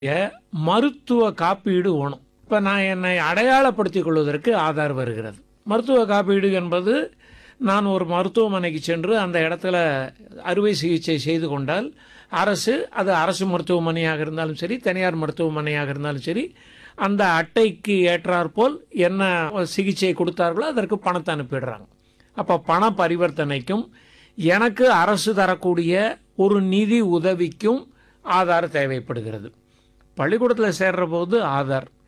மருத்துவ காப்பீடு வேணும் இப்போ நான் என்னை அடையாளப்படுத்திக் கொள்வதற்கு ஆதார் வருகிறது மருத்துவ காப்பீடு என்பது நான் ஒரு மருத்துவமனைக்கு சென்று அந்த இடத்துல அறுவை சிகிச்சை செய்து கொண்டால் அரசு அது அரசு மருத்துவமனையாக இருந்தாலும் சரி தனியார் மருத்துவமனையாக இருந்தாலும் சரி அந்த அட்டைக்கு ஏற்றாற்போல் என்ன சிகிச்சை கொடுத்தார்களோ அதற்கு பணத்தை அனுப்பிடுறாங்க அப்போ பண பரிவர்த்தனைக்கும் எனக்கு அரசு தரக்கூடிய ஒரு நிதி உதவிக்கும் ஆதார் தேவைப்படுகிறது பள்ளிக்கூடத்தில் சேர்ற போது ஆதார்